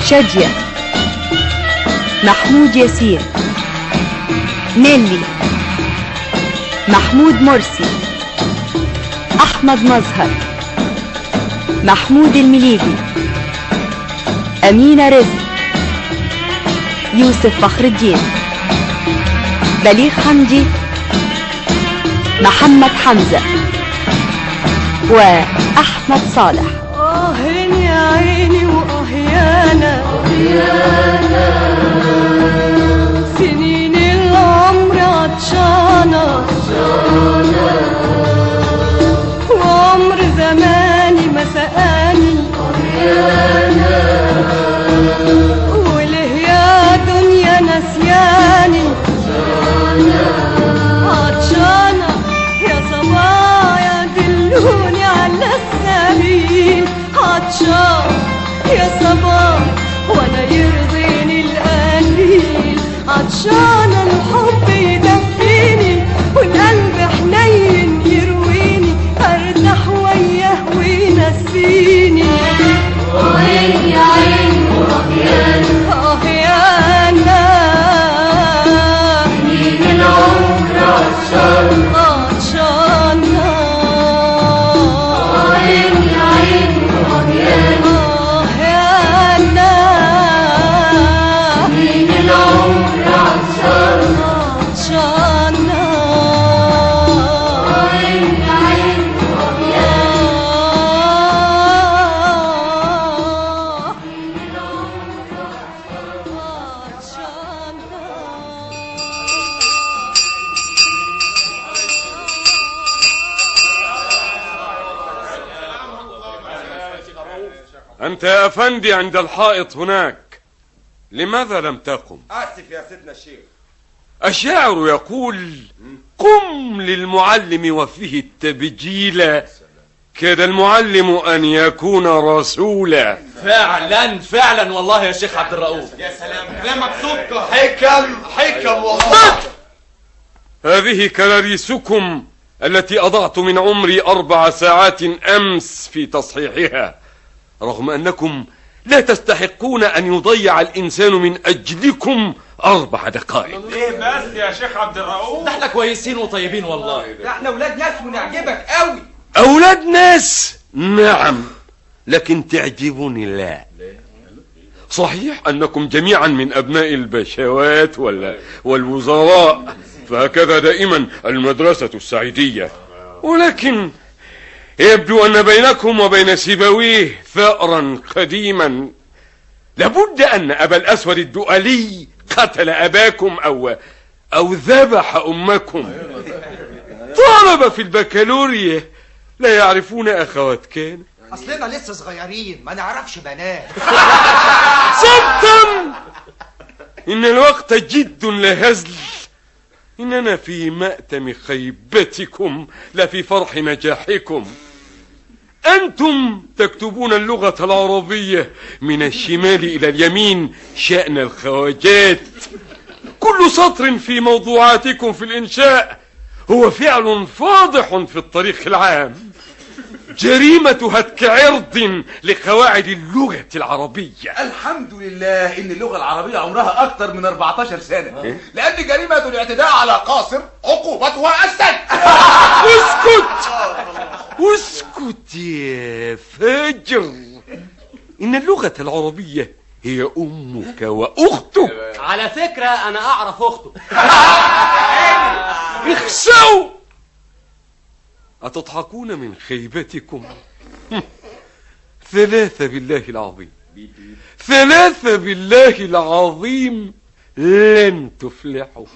شادية محمود ياسين نيلي محمود مرسي أحمد مظهر محمود المليجي أمينة رزق يوسف فخر الدين بليغ حمدي محمد حمزة وأحمد صالح آه يا عيني وآه يانا سنين العمر عطشانة وعمر زماني ما سقاني وله يا دنيا نسياني عطشانة يا صبايا دلوني على السبيل عطشان يا صباح ولا يرضيني القليل عطشان الحب يدفيني والقلب حنين يرويني ارتاح وياه وينسيني وين يا عين وأبيان اه يا انا من العمر عطشان عطشان وين يا عين وأبيان اه يا انا من العمر عطشان عطشان وين يا عين وأبيان أنت يا أفندي عند الحائط هناك لماذا لم تقم آسف يا سيدنا الشيخ الشاعر يقول قم للمعلم وفيه التبجيل كاد المعلم أن يكون رسولا فعلا فعلا والله يا شيخ عبد الرؤوف يا سلام كلامك صدق حكم حكم والله هذه كراريسكم التي أضعت من عمري أربع ساعات أمس في تصحيحها رغم أنكم لا تستحقون أن يضيع الإنسان من أجلكم أربع دقائق ليه بس يا شيخ عبد الرؤوف ده احنا كويسين وطيبين والله ده احنا ولاد ناس ونعجبك قوي أولاد ناس نعم لكن تعجبني لا صحيح أنكم جميعا من أبناء البشوات ولا والوزراء فهكذا دائما المدرسة السعيدية ولكن يبدو أن بينكم وبين سيبويه ثأرا قديما لابد أن أبا الأسود الدؤلي قتل أباكم أو أو ذبح أمكم طلبة في البكالوريا لا يعرفون أخوات كان اصلنا لسه صغيرين ما نعرفش بنات صدم إن الوقت جد لا هزل إننا في مأتم خيبتكم لا في فرح نجاحكم أنتم تكتبون اللغة العربية من الشمال إلى اليمين شأن الخواجات كل سطر في موضوعاتكم في الإنشاء هو فعل فاضح في الطريق العام جريمة هتك عرض لقواعد اللغة العربية الحمد لله ان اللغه العربيه عمرها اكتر من 14 سنه لان جريمه الاعتداء على قاصر عقوبتها السجن اسكت اسكت يا فجر إن اللغة العربية هي أمك وأختك على فكرة أنا أعرف أخته اخسوا أتضحكون من خيبتكم ثلاثة بالله العظيم ثلاثة بالله العظيم لن تفلحوا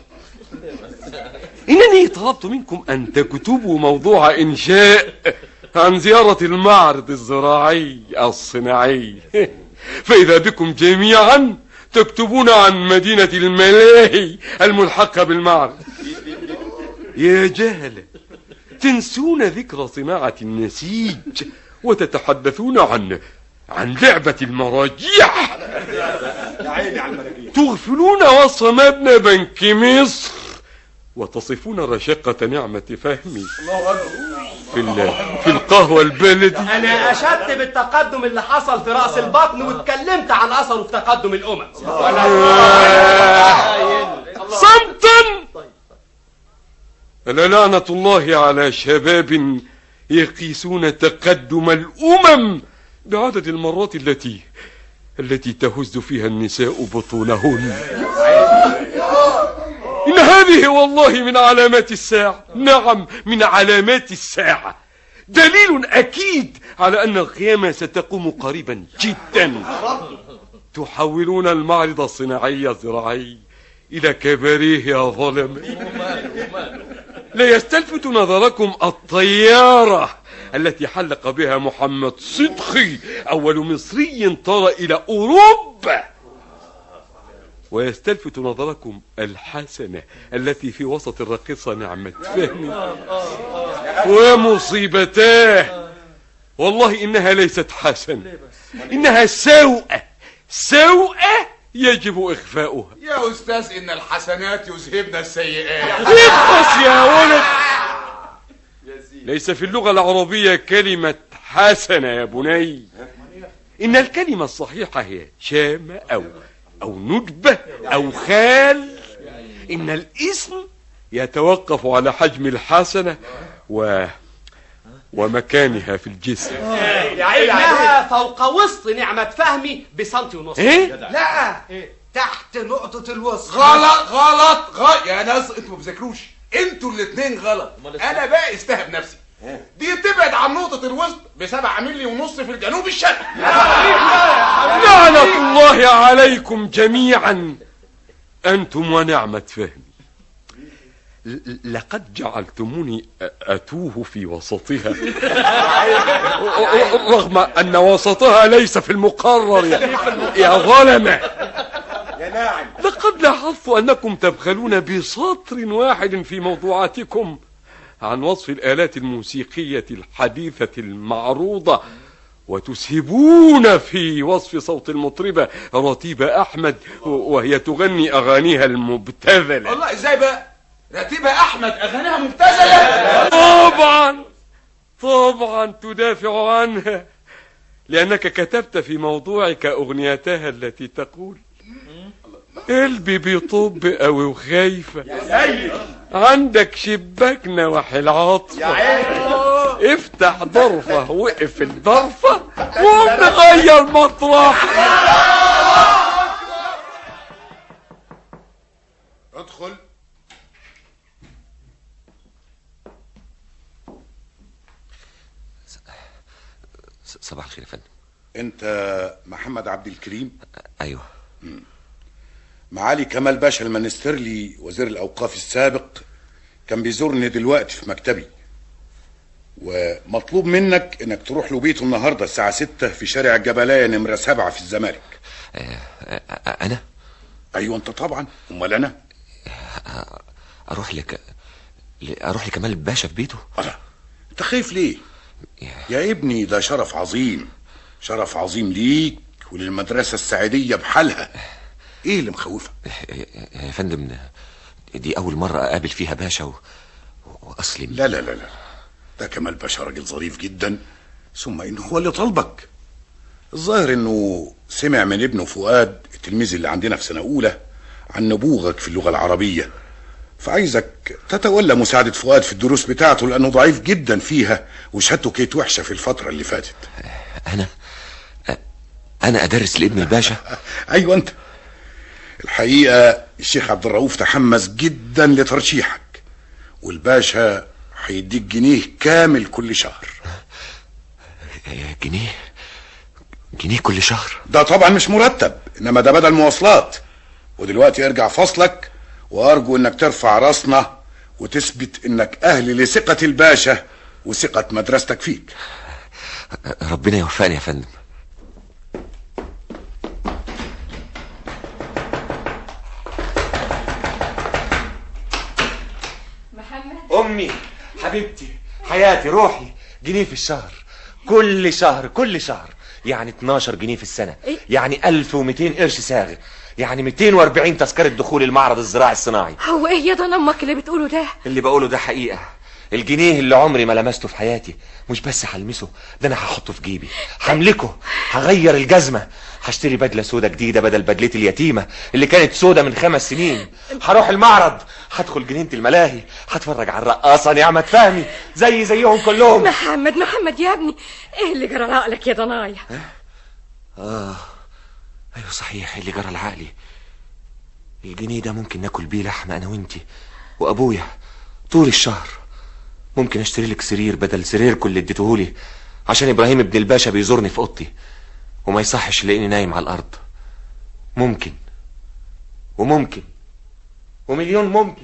إنني طلبت منكم أن تكتبوا موضوع إنشاء عن زيارة المعرض الزراعي الصناعي فإذا بكم جميعا تكتبون عن مدينة الملاهي الملحقة بالمعرض يا جهلة تنسون ذكر صناعة النسيج وتتحدثون عن عن لعبة المراجيح يا عيني على المراجيح تغفلون وصف مبنى بنك مصر وتصفون رشاقة نعمة فهمي الله اكبر في ال- في القهوة البلدي انا اشدت بالتقدم اللي حصل في راس البطن واتكلمت عن اثره في تقدم الامم صمتا ألا لعنة الله على شباب يقيسون تقدم الأمم بعدد المرات التي التي تهز فيها النساء بطونهن إن هذه والله من علامات الساعة نعم من علامات الساعة دليل أكيد على أن القيامة ستقوم قريبا جدا تحولون المعرض الصناعي الزراعي إلى كباريه يا ظلم لا يستلفت نظركم الطيارة التي حلق بها محمد صدقي أول مصري طار إلى أوروبا ويستلفت نظركم الحسنة التي في وسط الراقصة نعمة فهمي ومصيبتاه والله إنها ليست حسنة إنها سوءة سوءة يجب إخفاؤها يا استاذ ان الحسنات يذهبن السيئات اخلص يا ولد ليس في اللغة العربية كلمة حسنة يا بني إن الكلمة الصحيحة هي شامة أو أو ندبة أو خال إن الاسم يتوقف على حجم الحسنة و ومكانها في الجسم انها فوق وسط نعمة فهمي بسنتي ونص إيه؟ لا تحت نقطة الوسط غلط غلط غلط يا ناس انتوا ما بتذاكروش انتوا الاثنين غلط انا بقى استهب نفسي دي تبعد عن نقطة الوسط بسبعة ملي ونص في الجنوب الشرقي لعنة الله عليكم جميعا أنتم ونعمة فهمي ل- لقد جعلتموني أ- أتوه في وسطها رغم أن وسطها ليس في المقرر يا, يا ظلمة يا ناعم لقد لاحظت أنكم تبخلون بسطر واحد في موضوعاتكم عن وصف الآلات الموسيقية الحديثة المعروضة وتسهبون في وصف صوت المطربة رتيبة أحمد و- وهي تغني أغانيها المبتذلة والله ازاي بقى رتيبها احمد اغانيها مبتذله طبعا طبعا تدافع عنها لأنك كتبت في موضوعك أغنيتها التي تقول قلبي بيطب قوي وخايفة عندك شباك نواحي العاطفة افتح ضرفة وقف الضرفة وقوم نغير مطرح ادخل صباح الخير يا فندم انت محمد عبد الكريم ايوه معالي كمال باشا المنسترلي وزير الاوقاف السابق كان بيزورني دلوقتي في مكتبي ومطلوب منك انك تروح له بيته النهارده الساعه 6 في شارع الجبلايه نمره 7 في الزمالك انا ايوه انت طبعا امال انا اروح لك ل- اروح لكمال باشا في بيته انت خايف ليه يا ابني ده شرف عظيم شرف عظيم ليك وللمدرسه السعيديه بحالها ايه اللي مخوفك يا فندم دي اول مره اقابل فيها باشا و... واصلي لا لا لا لا ده كمال باشا راجل ظريف جدا ثم انه هو اللي طلبك الظاهر انه سمع من ابنه فؤاد التلميذ اللي عندنا في سنه اولى عن نبوغك في اللغه العربيه فعايزك تتولى مساعده فؤاد في الدروس بتاعته لانه ضعيف جدا فيها وشهادته كانت وحشه في الفتره اللي فاتت انا انا ادرس لابن الباشا ايوه انت الحقيقه الشيخ عبد الرؤوف تحمس جدا لترشيحك والباشا هيديك جنيه كامل كل شهر جنيه جنيه كل شهر ده طبعا مش مرتب انما ده بدل مواصلات ودلوقتي ارجع فصلك وارجو انك ترفع راسنا وتثبت انك اهل لثقة الباشا وثقة مدرستك فيك ربنا يوفقني يا فندم امي حبيبتي حياتي روحي جنيه في الشهر كل شهر كل شهر يعني 12 جنيه في السنة يعني 1200 قرش ساغ يعني 240 تذكرة دخول المعرض الزراعي الصناعي هو ايه يا ده امك اللي بتقوله ده اللي بقوله ده حقيقة الجنيه اللي عمري ما لمسته في حياتي مش بس هلمسه ده انا هحطه في جيبي هملكه هغير الجزمة هشتري بدلة سودة جديدة بدل بدلتي اليتيمة اللي كانت سودة من خمس سنين هروح المعرض هدخل جنينة الملاهي هتفرج على الرقاصة نعمة فهمي زي زيهم كلهم محمد محمد يا ابني ايه اللي جرى لعقلك يا ضنايا اه ايوه صحيح اللي جرى لعقلي الجنيه ده ممكن ناكل بيه لحمة انا وانتي وابويا طول الشهر ممكن اشتري لك سرير بدل سريركم اللي اديتهولي عشان ابراهيم ابن الباشا بيزورني في اوضتي وما يصحش يلاقيني نايم على الارض ممكن وممكن ومليون ممكن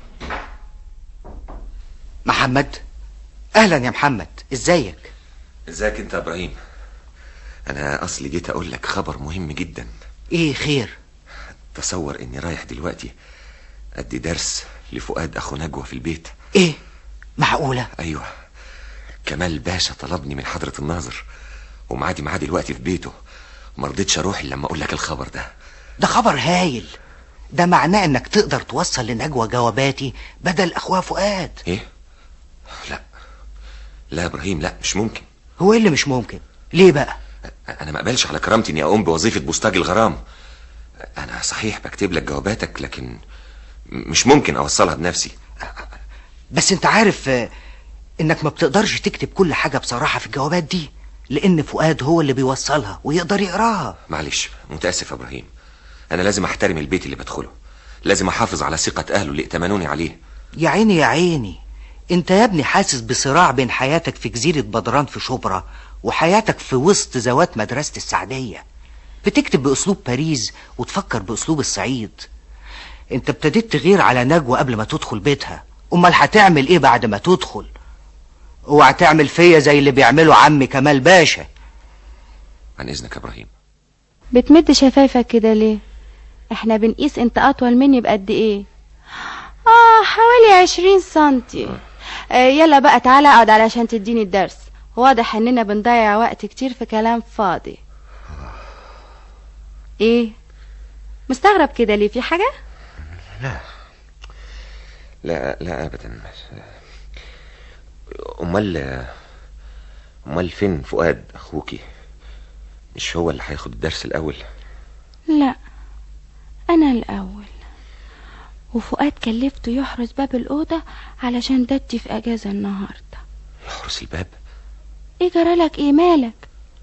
محمد اهلا يا محمد ازيك ازيك انت يا ابراهيم انا اصلي جيت اقول لك خبر مهم جدا ايه خير تصور اني رايح دلوقتي ادي درس لفؤاد اخو نجوى في البيت ايه معقولة ايوه كمال باشا طلبني من حضرة الناظر ومعادي معاه دلوقتي في بيته ما رضيتش اروح الا لما اقول لك الخبر ده ده خبر هايل ده معناه انك تقدر توصل لنجوى جواباتي بدل اخوها فؤاد ايه لا لا يا ابراهيم لا مش ممكن هو ايه اللي مش ممكن ليه بقى انا ما اقبلش على كرامتي اني اقوم بوظيفة بوسطاج الغرام انا صحيح بكتب لك جواباتك لكن مش ممكن اوصلها بنفسي بس انت عارف آه، انك ما بتقدرش تكتب كل حاجة بصراحة في الجوابات دي لان فؤاد هو اللي بيوصلها ويقدر يقراها معلش متاسف يا ابراهيم انا لازم احترم البيت اللي بدخله لازم احافظ على ثقة اهله اللي ائتمنوني عليه يا عيني يا عيني انت يا ابني حاسس بصراع بين حياتك في جزيرة بدران في شبرا وحياتك في وسط زوات مدرسة السعدية بتكتب بأسلوب باريس وتفكر بأسلوب الصعيد انت ابتديت تغير على نجوى قبل ما تدخل بيتها امال هتعمل ايه بعد ما تدخل اوعى تعمل فيا زي اللي بيعمله عمي كمال باشا عن اذنك يا ابراهيم بتمد شفايفك كده ليه احنا بنقيس انت اطول مني بقد ايه اه حوالي عشرين سنتي آه يلا بقى تعالى اقعد علشان تديني الدرس واضح اننا بنضيع وقت كتير في كلام فاضي ايه مستغرب كده ليه في حاجة لا لا لا ابدا امال امال فين فؤاد اخوكي مش هو اللي هياخد الدرس الاول لا انا الاول وفؤاد كلفته يحرس باب الأوضة علشان دتي في أجازة النهاردة يحرس الباب ايه جرالك ايه مالك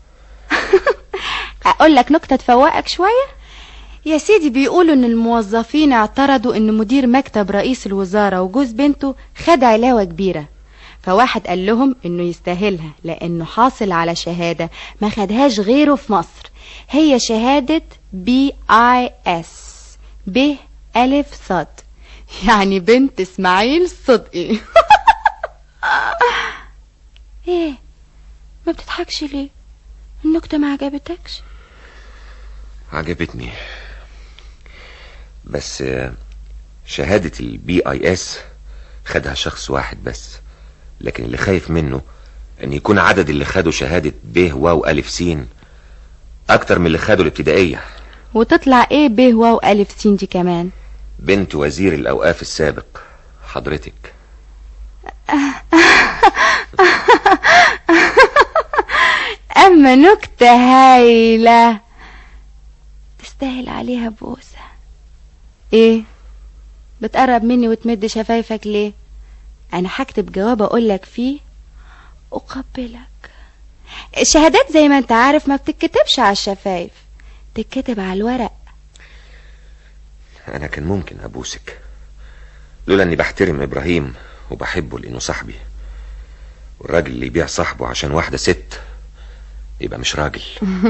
اقول لك نكتة تفوقك شوية يا سيدي بيقولوا ان الموظفين اعترضوا ان مدير مكتب رئيس الوزارة وجوز بنته خد علاوة كبيرة فواحد قال لهم انه يستاهلها لانه حاصل على شهادة ما خدهاش غيره في مصر هي شهادة بي اي اس ب الف صد يعني بنت اسماعيل صدقي ايه ما بتضحكش ليه النكتة ما عجبتكش عجبتني بس آه، شهادة البي اي اس خدها شخص واحد بس لكن اللي خايف منه ان يكون عدد اللي خدوا شهادة ب واو الف سين اكتر من اللي خدوا الابتدائية وتطلع ايه ب واو الف سين دي كمان بنت وزير الاوقاف السابق حضرتك اما نكتة هايلة تستاهل عليها بوسة ايه بتقرب مني وتمد شفايفك ليه انا هكتب جواب اقولك فيه اقبلك الشهادات زي ما انت عارف ما بتتكتبش على الشفايف تتكتب على الورق انا كان ممكن ابوسك لولا اني بحترم ابراهيم وبحبه لانه صاحبي والراجل اللي يبيع صاحبه عشان واحدة ست يبقى مش راجل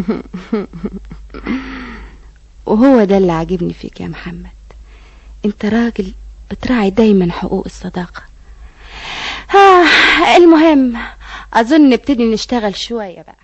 وهو ده اللي عاجبني فيك يا محمد انت راجل بتراعي دايما حقوق الصداقة آه المهم اظن نبتدي نشتغل شوية بقى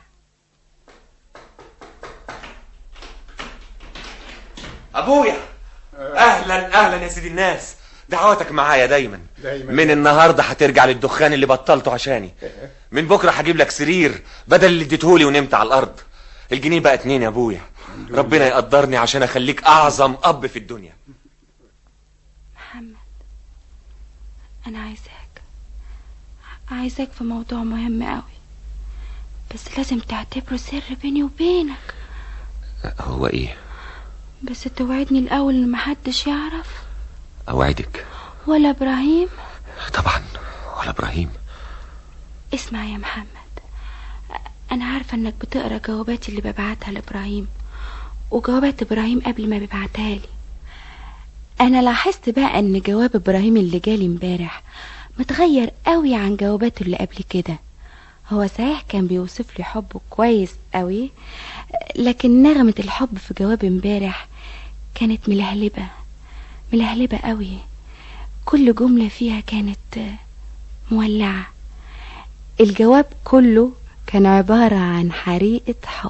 ابويا اهلا اهلا يا سيدي الناس دعواتك معايا دايما دايما. من النهارده هترجع للدخان اللي بطلته عشاني من بكره هجيب لك سرير بدل اللي اديتهولي ونمت على الارض الجنيه بقى اتنين يا ابويا ربنا يقدرني عشان اخليك اعظم اب في الدنيا محمد انا عايزاك عايزاك في موضوع مهم قوي بس لازم تعتبره سر بيني وبينك هو ايه بس توعدني الاول ان محدش يعرف اوعدك ولا ابراهيم طبعا ولا ابراهيم اسمع يا محمد انا عارفه انك بتقرا جواباتي اللي ببعتها لابراهيم وجوابات ابراهيم قبل ما بيبعتها لي انا لاحظت بقى ان جواب ابراهيم اللي جالي امبارح متغير قوي عن جواباته اللي قبل كده هو صحيح كان بيوصف لي حبه كويس قوي لكن نغمة الحب في جواب امبارح كانت ملهلبة ملهلبة قوي كل جملة فيها كانت مولعة الجواب كله كان عبارة عن حريقة حب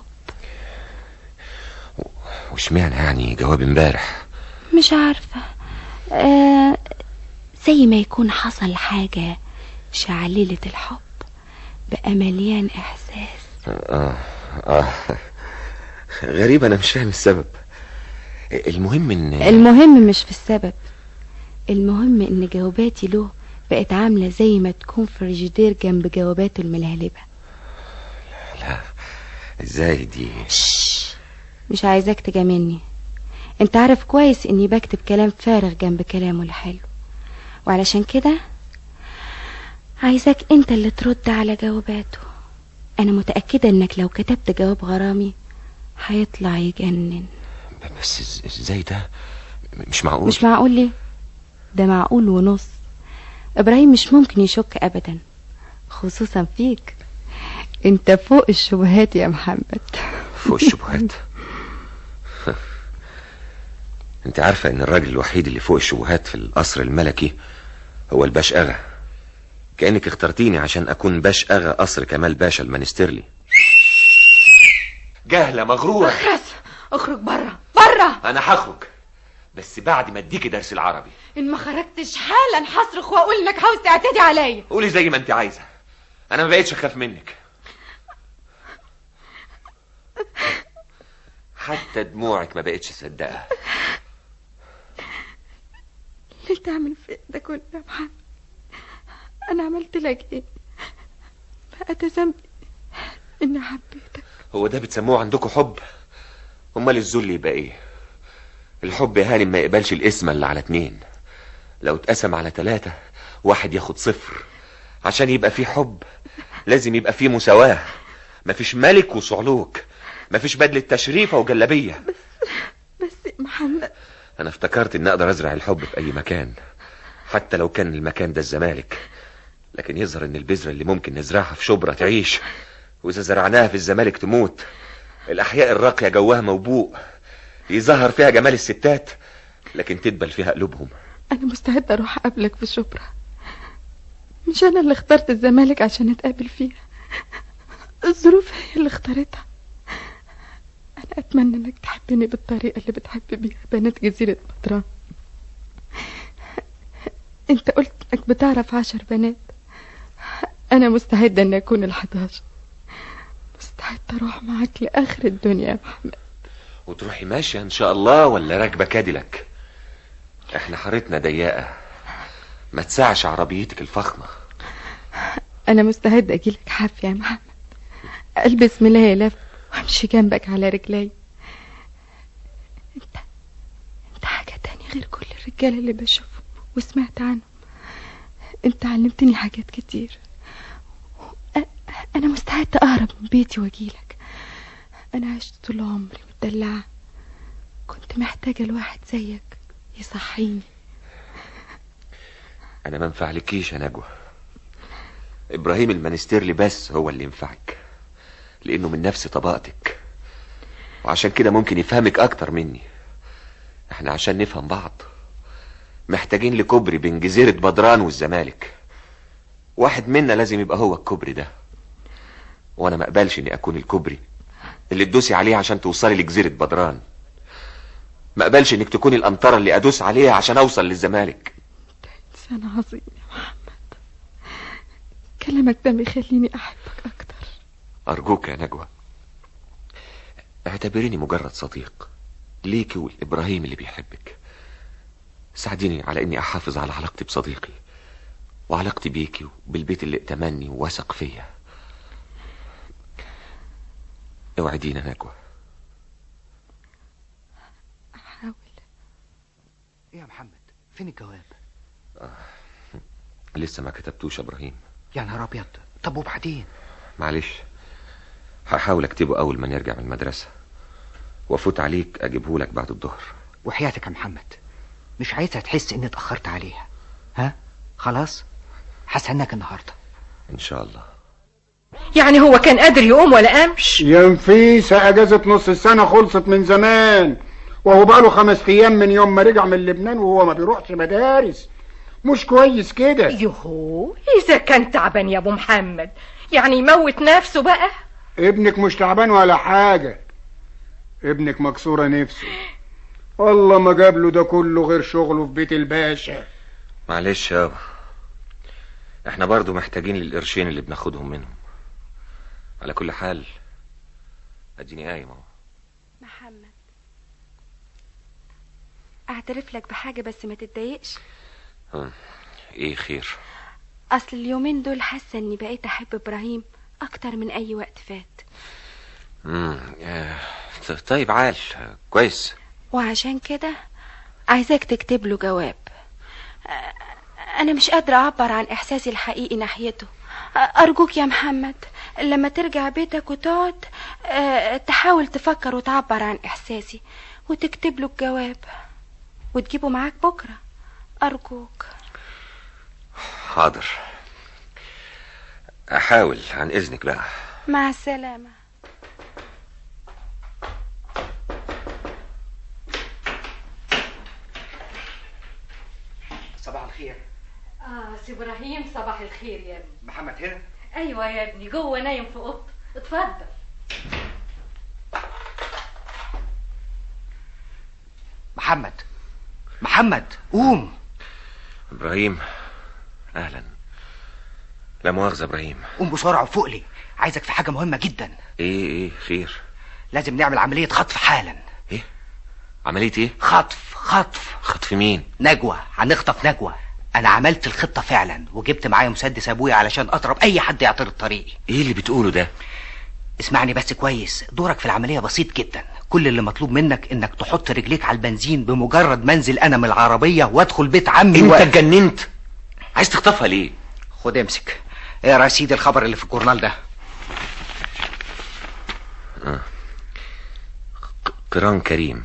واشمعنى يعني جواب امبارح مش عارفة آه زي ما يكون حصل حاجة شعللة الحب بقى مليان إحساس آه آه غريب أنا مش فاهم السبب المهم إن المهم مش في السبب المهم إن جواباتي له بقت عاملة زي ما تكون فريجيدير جنب جواباته الملهلبة لا ازاي دي مش عايزاك تجاملني انت عارف كويس اني بكتب كلام فارغ جنب كلامه الحلو وعلشان كده عايزاك انت اللي ترد على جواباته انا متأكدة انك لو كتبت جواب غرامي هيطلع يجنن بس إز- ازاي ده مش معقول مش معقول ليه ده معقول ونص ابراهيم مش ممكن يشك ابدا خصوصا فيك انت فوق الشبهات يا محمد فوق الشبهات انت عارفة ان الراجل الوحيد اللي فوق الشبهات في القصر الملكي هو الباش اغا كأنك اخترتيني عشان اكون باش اغا قصر كمال باشا المنسترلي جهلة مغرورة اخرس اخرج بره بره انا هخرج بس بعد ما اديكي درس العربي ان ما خرجتش حالا هصرخ واقول انك عاوز تعتدي عليا قولي زي ما انت عايزة انا ما بقيتش اخاف منك حتى دموعك ما بقتش صدقها ليه تعمل في ده كله يا محمد انا عملت لك ايه بقى ده ذنبي اني حبيتك هو ده بتسموه عندكم حب امال الذل يبقى ايه الحب يا هانم ما يقبلش القسمة اللي على اتنين لو اتقسم على تلاتة واحد ياخد صفر عشان يبقى فيه حب لازم يبقى فيه مساواة مفيش ملك وصعلوك مفيش بدلة تشريفة وجلبية بس يا محمد انا افتكرت اني اقدر ازرع الحب في اي مكان حتى لو كان المكان ده الزمالك لكن يظهر ان البذرة اللي ممكن نزرعها في شبرا تعيش واذا زرعناها في الزمالك تموت الاحياء الراقية جواها موبوء يظهر فيها جمال الستات لكن تدبل فيها قلوبهم انا مستعدة اروح اقابلك في شبرا مش انا اللي اخترت الزمالك عشان اتقابل فيها الظروف هي اللي اختارتها انا اتمنى انك تحبني بالطريقة اللي بتحب بيها بنات جزيرة بدران انت قلت انك بتعرف عشر بنات انا مستعدة ان اكون الحداشر مستعدة اروح معاك لاخر الدنيا يا محمد وتروحي ماشية ان شاء الله ولا راكبة كاديلاك احنا حارتنا ضيقة ما تسعش عربيتك الفخمة انا مستعدة اجيلك حافية يا محمد البس ملاية لف وامشي جنبك على رجلي انت انت حاجة تانية غير كل الرجالة اللي بشوفهم وسمعت عنهم انت علمتني حاجات كتير أ- انا مستعدة اهرب من بيتي واجيلك انا عشت طول عمري مدلعة كنت محتاجة لواحد زيك يصحيني انا ما انفعلكيش يا نجوى ابراهيم المنستيرلي بس هو اللي ينفعك لانه من نفس طبقتك وعشان كده ممكن يفهمك اكتر مني احنا عشان نفهم بعض محتاجين لكوبري بين جزيرة بدران والزمالك واحد منا لازم يبقى هو الكوبري ده وانا ما اقبلش اني اكون الكوبري اللي تدوسي عليه عشان توصلي لجزيرة بدران ما اقبلش انك تكوني الامطرة اللي ادوس عليها عشان اوصل للزمالك انسان عظيم يا محمد كلامك ده بيخليني احبك اكتر أرجوك يا نجوى اعتبريني مجرد صديق ليكي ولإبراهيم اللي بيحبك ساعديني على إني أحافظ على علاقتي بصديقي وعلاقتي بيكي وبالبيت اللي ائتمني ووثق فيا اوعدينا نجوى حاول ايه يا محمد فين الجواب لسه ما كتبتوش يا ابراهيم يا نهار ابيض طب وبعدين معلش هحاول اكتبه اول ما نرجع من المدرسة وافوت عليك اجيبه لك بعد الظهر وحياتك يا محمد مش عايزها تحس اني اتاخرت عليها ها خلاص هستناك النهارده ان شاء الله يعني هو كان قادر يقوم ولا قامش يا نفيسة اجازة نص السنة خلصت من زمان وهو بقاله خمس ايام من يوم ما رجع من لبنان وهو ما بيروحش مدارس مش كويس كده يهو اذا كان تعبان يا ابو محمد يعني يموت نفسه بقى ابنك مش تعبان ولا حاجة ابنك مكسورة نفسه والله ما جاب له ده كله غير شغله في بيت الباشا معلش يابا احنا برضو محتاجين للقرشين اللي بناخدهم منهم على كل حال اديني قايم اهو محمد اعترف لك بحاجة بس ما تتضايقش ها، ايه خير اصل اليومين دول حاسة اني بقيت احب ابراهيم اكتر من اي وقت فات مم. آه، ط- طيب عال آه، كويس وعشان كده عايزاك تكتب له جواب آه، انا مش قادرة اعبر عن احساسي الحقيقي ناحيته آه، ارجوك يا محمد لما ترجع بيتك وتقعد آه، تحاول تفكر وتعبر عن احساسي وتكتب له الجواب وتجيبه معاك بكرة ارجوك حاضر احاول عن اذنك بقى مع السلامة صباح الخير اه سي ابراهيم صباح الخير يا ابني محمد هنا ايوه يا ابني جوه نايم في اوضته اتفضل محمد محمد قوم ابراهيم اهلا لا مؤاخذة ابراهيم قوم بسرعة وفوق لي عايزك في حاجة مهمة جدا ايه ايه خير لازم نعمل عملية خطف حالا عملية ايه خطف خطف خطف مين نجوى هنخطف نجوى انا عملت الخطة فعلا وجبت معايا مسدس ابويا علشان اضرب اي حد يعترض طريقي ايه اللي بتقوله ده اسمعني بس كويس دورك في العملية بسيط جدا كل اللي مطلوب منك انك تحط رجليك على البنزين بمجرد منزل انا من العربية وادخل بيت عمي انت و... اتجننت عايز تخطفها ليه خد امسك اقرا يا سيدي الخبر اللي في الجورنال ده آه. ق- قران كريم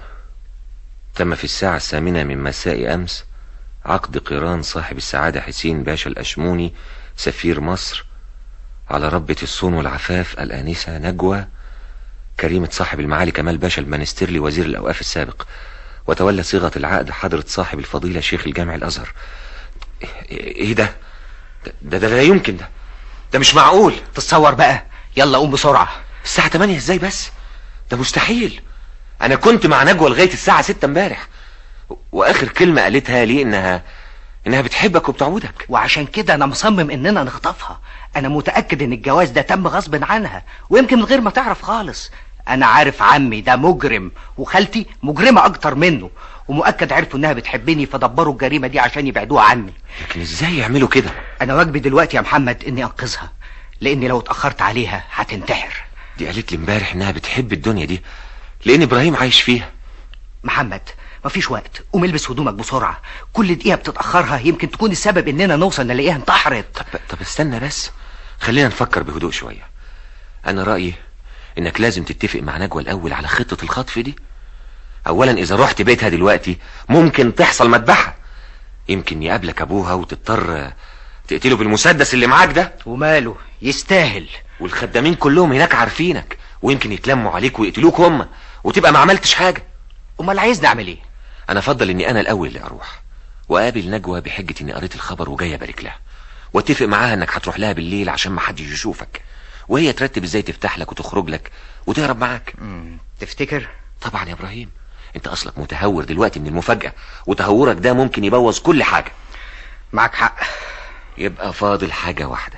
تم في الساعة الثامنة من مساء أمس عقد قران صاحب السعادة حسين باشا الأشموني سفير مصر على ربة الصون والعفاف الآنسة نجوى كريمة صاحب المعالي كمال باشا المنسترلي وزير الأوقاف السابق وتولى صيغة العقد حضرة صاحب الفضيلة شيخ الجامع الأزهر إيه- ايه ده ده ده, ده لا يمكن ده ده مش معقول تتصور بقى يلا قوم بسرعة الساعة 8 ازاي بس ده مستحيل انا كنت مع نجوى لغاية الساعة 6 امبارح و- واخر كلمة قالتها لي انها انها بتحبك وبتعودك وعشان كده انا مصمم اننا نخطفها انا متأكد ان الجواز ده تم غصب عنها ويمكن من غير ما تعرف خالص انا عارف عمي ده مجرم وخالتي مجرمة اكتر منه ومؤكد عرفوا انها بتحبني فدبروا الجريمة دي عشان يبعدوها عني لكن ازاي يعملوا كده انا واجبي دلوقتي يا محمد اني انقذها لاني لو اتأخرت عليها هتنتحر دي قالت لي امبارح انها بتحب الدنيا دي لان ابراهيم عايش فيها محمد مفيش وقت قوم البس هدومك بسرعة كل دقيقة بتتأخرها يمكن تكون السبب اننا نوصل نلاقيها انتحرت طب طب استنى بس خلينا نفكر بهدوء شوية انا رأيي انك لازم تتفق مع نجوى الاول على خطة الخطف دي اولا اذا رحت بيتها دلوقتي ممكن تحصل مذبحة يمكن يقابلك ابوها وتضطر تقتله بالمسدس اللي معاك ده وماله يستاهل والخدامين كلهم هناك عارفينك ويمكن يتلموا عليك ويقتلوك هم وتبقى ما عملتش حاجة امال عايزني اعمل ايه انا افضل اني انا الاول اللي اروح واقابل نجوى بحجة اني قريت الخبر وجاي ابارك لها واتفق معاها انك هتروح لها بالليل عشان ما حدش يشوفك وهي ترتب ازاي تفتح لك وتخرج لك وتهرب معاك تفتكر طبعا يا ابراهيم انت اصلك متهور دلوقتي من المفاجأة وتهورك ده ممكن يبوظ كل حاجة معك حق يبقى فاضل حاجة واحدة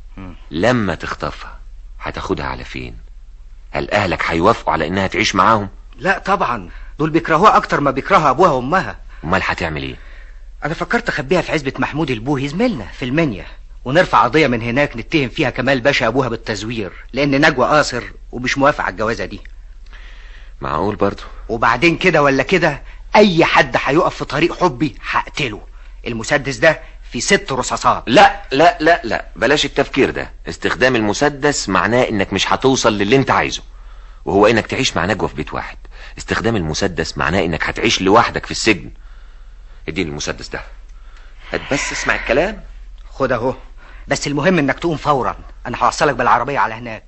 لما تخطفها هتاخدها على فين هل اهلك هيوافقوا على انها تعيش معاهم لا طبعا دول بيكرهوها اكتر ما بيكرهها ابوها وامها امال هتعمل ايه انا فكرت اخبيها في عزبة محمود البوهي زميلنا في المنيا ونرفع قضية من هناك نتهم فيها كمال باشا ابوها بالتزوير لان نجوى قاصر ومش موافق على الجوازة دي معقول برضو وبعدين كده ولا كده اي حد هيقف في طريق حبي هقتله المسدس ده في ست رصاصات لا لا لا لا بلاش التفكير ده استخدام المسدس معناه انك مش هتوصل للي انت عايزه وهو انك تعيش مع نجوى في بيت واحد استخدام المسدس معناه انك هتعيش لوحدك في السجن اديني المسدس ده هات بس اسمع الكلام خد اهو بس المهم انك تقوم فورا انا هوصلك بالعربية على هناك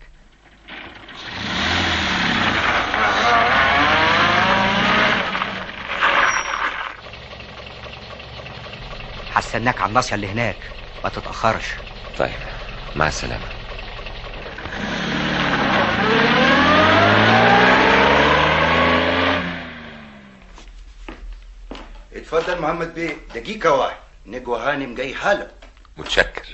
هستناك على الناصية اللي هناك ما تتأخرش طيب مع السلامة اتفضل محمد بيه دقيقة واحد نجوى هانم جاي حالا متشكر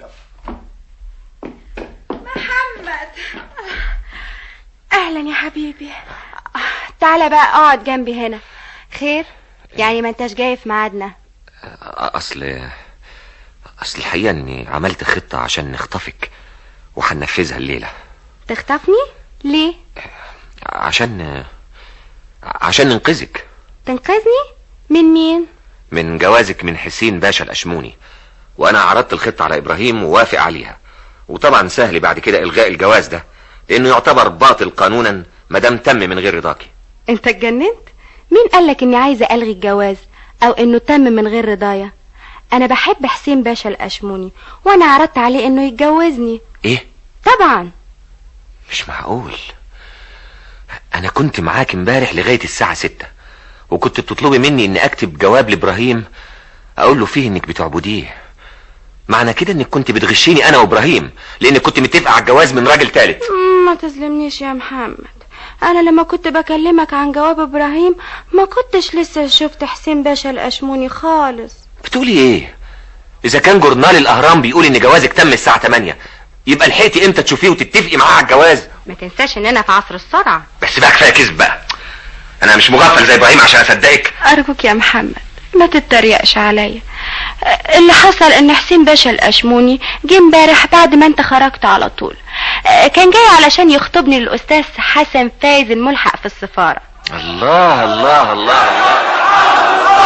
محمد اهلا يا حبيبي تعالى بقى اقعد جنبي هنا خير يعني ما انتش جاي في ميعادنا اصل اصل الحقيقة اني عملت خطة عشان نخطفك وهننفذها الليلة تخطفني ليه عشان عشان ننقذك تنقذني من مين من جوازك من حسين باشا الأشموني وأنا عرضت الخطة على إبراهيم ووافق عليها وطبعا سهل بعد كده إلغاء الجواز ده لأنه يعتبر باطل قانونا مادام تم من غير رضاكي انت اتجننت مين قالك اني عايزه الغي الجواز او انه تم من غير رضايا انا بحب حسين باشا الاشموني وانا عرضت عليه انه يتجوزني إيه؟ طبعا مش معقول أنا كنت معاك امبارح لغاية الساعة ستة وكنت بتطلبي مني إني أكتب جواب لإبراهيم أقول له فيه إنك بتعبديه معنى كده إنك كنت بتغشيني أنا وإبراهيم لأنك كنت متفق على الجواز من راجل تالت ما تظلمنيش يا محمد انا لما كنت بكلمك عن جواب ابراهيم ما كنتش لسه شفت حسين باشا الاشموني خالص بتقولي إيه؟ إذا كان جورنال الأهرام بيقول إن جوازك تم الساعة 8 يبقى لحقتي إمتى تشوفيه وتتفقي معاه على الجواز ما تنساش ان انا في عصر السرعه بس بقى كفاية كذب بقى أنا مش مغفل زي إبراهيم عشان أصدقك ارجوك يا محمد ما تتريقش عليا اللي حصل ان حسين باشا الاشموني جه امبارح بعد ما انت خرجت على طول كان جاي علشان يخطبني الاستاذ حسن فايز الملحق في السفاره الله الله الله الله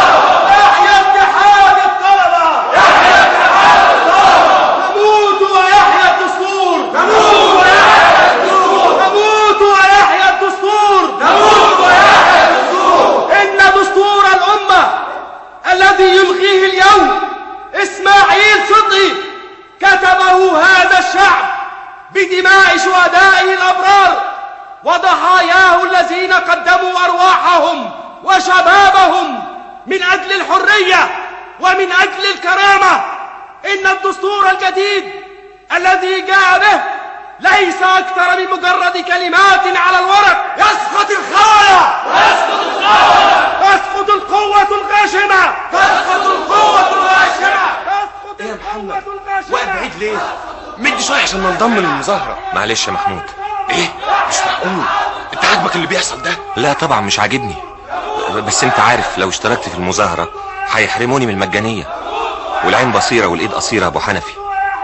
نموت ويحيى الدستور نموت ويحيى الدستور نموت ويحيى الدستور نموت ويحيى الدستور إن دستور الأمة الذي يلغيه اليوم إسماعيل صدقي كتبه هذا الشعب بدماء شهدائه الأبرار وضحاياه الذين قدموا أرواحهم وشبابهم من أجل الحرية ومن أجل الكرامة إن الدستور الجديد الذي جاء به ليس أكثر من مجرد كلمات على الورق يسقط الخاية يسقط الخاية تسقط القوة الغاشمة تسقط القوة الغاشمة تسقط إيه يا محمد؟ القوة الغاشمة واقف بعيد ليه؟ مدي شوية عشان ننضم للمظاهرة معلش يا محمود ايه؟ مش معقول انت عاجبك اللي بيحصل ده؟ لا طبعا مش عاجبني بس انت عارف لو اشتركت في المظاهرة هيحرموني من المجانية والعين بصيرة والايد قصيرة يا ابو حنفي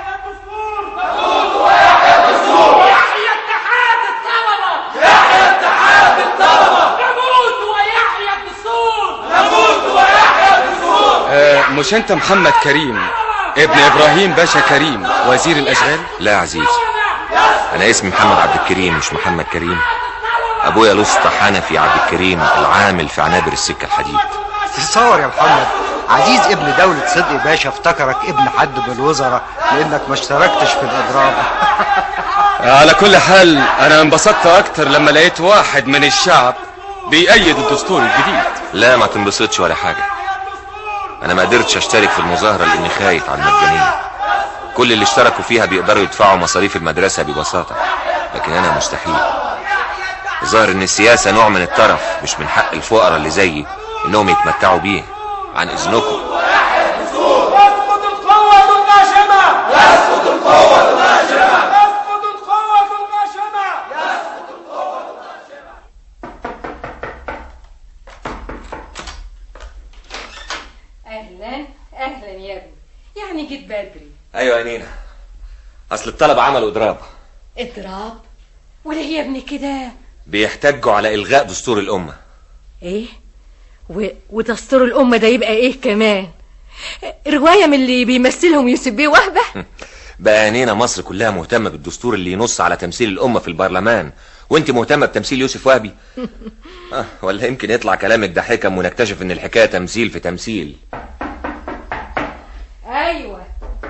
يحيى اتحاد الطلبة يحيى اتحاد الطلبة نموت ويحيى الدستور نموت ويحيى الدستور آه مش انت محمد كريم ابن ابراهيم باشا كريم وزير الاشغال لا يا عزيز انا اسمي محمد عبد الكريم مش محمد كريم ابويا لسطى حنفي عبد الكريم العامل في عنابر السكة الحديد تصور يا محمد عزيز ابن دولة صدقي باشا افتكرك ابن حد من الوزراء لانك ما اشتركتش في الاضراب على كل حال انا انبسطت اكتر لما لقيت واحد من الشعب بيأيد الدستور الجديد لا ما تنبسطش ولا حاجة انا ما قدرتش اشترك في المظاهرة لاني خايف على المجانية كل اللي اشتركوا فيها بيقدروا يدفعوا مصاريف المدرسة ببساطة لكن انا مستحيل الظاهر ان السياسة نوع من الطرف مش من حق الفقراء اللي زيي انهم يتمتعوا بيه عن اذنكم تسقط القوة الغاشمة يسقط القوة الغاشمة تسقط القوة الغاشمة اهلا اهلا يا ابني يعني جيت بدري ايوه يا نينا اصل الطلبة عملوا اضراب اضراب وليه يا ابني كده بيحتجوا على الغاء دستور الامة ايه و... ودستور الأمة ده يبقى ايه كمان رواية من اللي بيمثلهم يوسف بيه وهبة بقى يا نينا مصر كلها مهتمة بالدستور اللي ينص على تمثيل الامة في البرلمان وانت مهتمة بتمثيل يوسف وهبي آه ولا يمكن يطلع كلامك ده حكم ونكتشف ان الحكاية تمثيل في تمثيل ايوه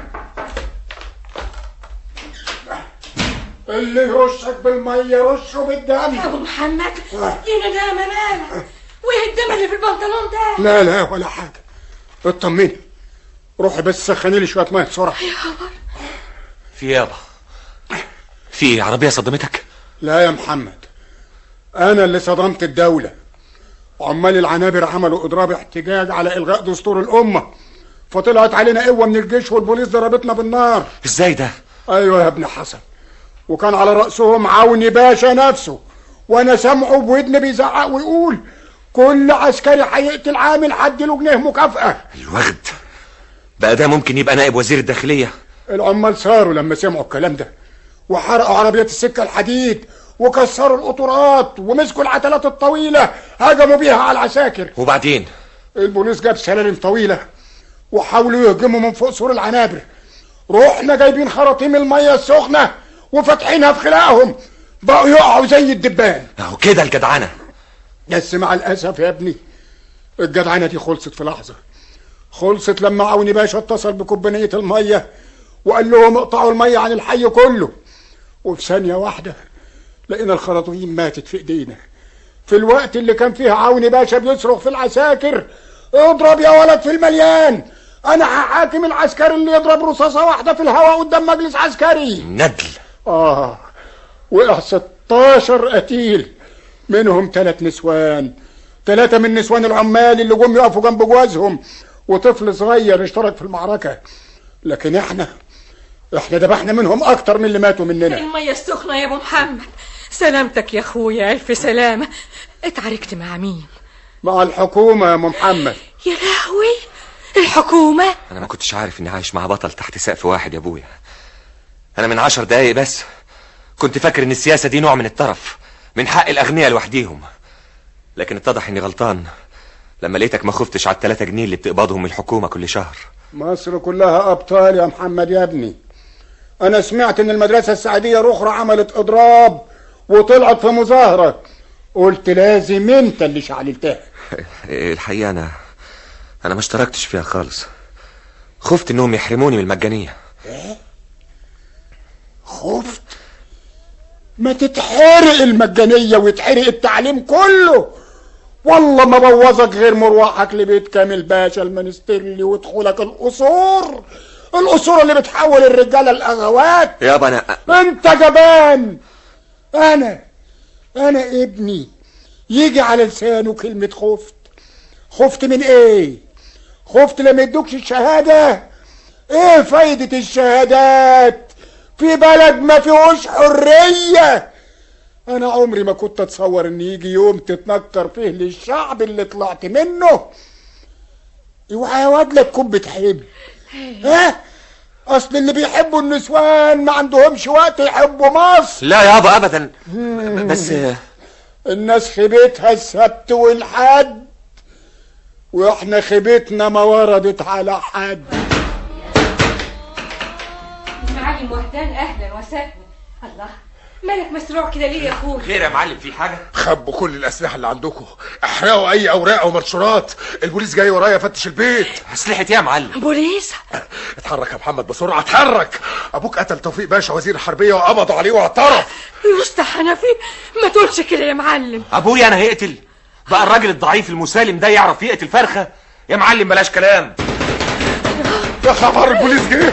اللي يرشك بالميه يرشه بالدم يا ابو محمد ايه ده مالك وايه الدم اللي في البنطلون ده لا لا ولا حاجه اطمني روحي بس سخني لي شويه ميه بسرعه في إيه يابا في عربية صدمتك لا يا محمد انا اللي صدمت الدوله عمال العنابر عملوا اضراب احتجاج على الغاء دستور الامه فطلعت علينا قوه من الجيش والبوليس ضربتنا بالنار ازاي ده ايوه يا ابن حسن وكان على راسهم عوني باشا نفسه وانا سامعه بودني بيزعق ويقول كل عسكري هيقتل عامل هديله جنيه مكافاه الوغد بقى ده ممكن يبقى نائب وزير الداخلية العمال صاروا لما سمعوا الكلام ده وحرقوا عربيات السكه الحديد وكسروا القطورات ومسكوا العتلات الطويله هجموا بيها على العساكر وبعدين البوليس جاب سلالم طويله وحاولوا يهجموا من فوق سور العنابر رحنا جايبين خراطيم الميه السخنه وفاتحينها في خلاقهم بقوا يقعوا زي الدبان اهو كده الجدعنة بس مع الاسف يا ابني الجدعنه دي خلصت في لحظه خلصت لما عوني باشا اتصل بكوبانيه الميه وقال لهم اقطعوا الميه عن الحي كله وفي ثانيه واحده لقينا الخراطيم ماتت في ايدينا في الوقت اللي كان فيه عوني باشا بيصرخ في العساكر اضرب يا ولد في المليان انا هحاكم العسكري اللي يضرب رصاصه واحده في الهواء قدام مجلس عسكري ندل اه وقع 16 قتيل منهم ثلاث نسوان ثلاثة من نسوان العمال اللي جم يقفوا جنب جوازهم وطفل صغير اشترك في المعركة لكن احنا احنا ذبحنا منهم اكتر من اللي ماتوا مننا المية السخنة يا ابو محمد سلامتك يا اخويا الف سلامة اتعاركت مع مين مع الحكومة يا ام محمد يا لهوي الحكومة انا ما كنتش عارف اني عايش مع بطل تحت سقف واحد يا ابويا انا من عشر دقايق بس كنت فاكر ان السياسة دي نوع من الطرف من حق الاغنياء لوحديهم لكن اتضح اني غلطان لما لقيتك ما خفتش على التلاتة جنيه اللي بتقبضهم من الحكومة كل شهر مصر كلها ابطال يا محمد يا ابني انا سمعت ان المدرسة السعيدية الاخرى عملت اضراب وطلعت في مظاهرة قلت لازم انت اللي شعللتها الحقيقة انا انا ما اشتركتش فيها خالص خفت انهم يحرموني من المجانية خفت ما تتحرق المجانية ويتحرق التعليم كله والله ما بوظك غير مروحك لبيت كامل باشا المنسترلي ودخولك القصور القصور اللي بتحول الرجالة الأغوات يابا انا انت جبان انا انا ابني يجي على لسانه كلمة خفت خفت من ايه خفت لما يدوكش الشهادة ايه فايدة الشهادات في بلد ما فيهوش حرية انا عمري ما كنت اتصور ان يجي يوم تتنكر فيه للشعب اللي طلعت منه اوعى يا واد لك تكون بتحب ها اصل اللي بيحبوا النسوان ما عندهمش وقت يحبوا مصر لا يابا ابدا بس الناس خيبتها السبت والحد واحنا خيبتنا ما وردت على حد معلم وهدان اهلا وسهلا الله مالك مسروع كده ليه يا اخويا خير يا معلم في حاجة خبوا كل الاسلحه اللي عندكم احرقوا اي اوراق او منشورات البوليس جاي ورايا يفتش البيت اسلحة ايه يا معلم بوليس اتحرك يا محمد بسرعه اتحرك ابوك قتل توفيق باشا وزير الحربيه وقبضوا عليه واعترف يسطى حنفي ما تقولش كده يا معلم ابويا انا هيقتل بقى الراجل الضعيف المسالم ده يعرف يقتل فرخة يا معلم بلاش كلام يا خبر البوليس جه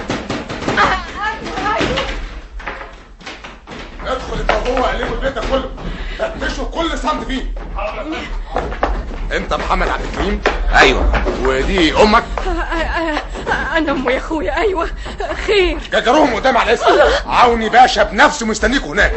ادخل انت جوه قلبوا البيت ده كله فتشوا كل سنت فيه انت محمد عبد الكريم ايوه ودي امك انا امي يا اخويا ايوه خير جرجروهم قدام على الاسم عوني باشا بنفسه مستنيكوا هناك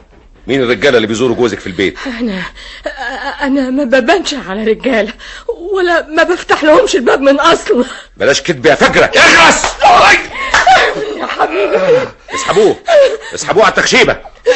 مين الرجالة اللي بيزوروا جوزك في البيت انا انا ما ببانش على رجاله ولا ما بفتح لهمش الباب من اصله بلاش كدب يا فجرة اخرس يا حبيبي اسحبوه اسحبوه على التخشيبة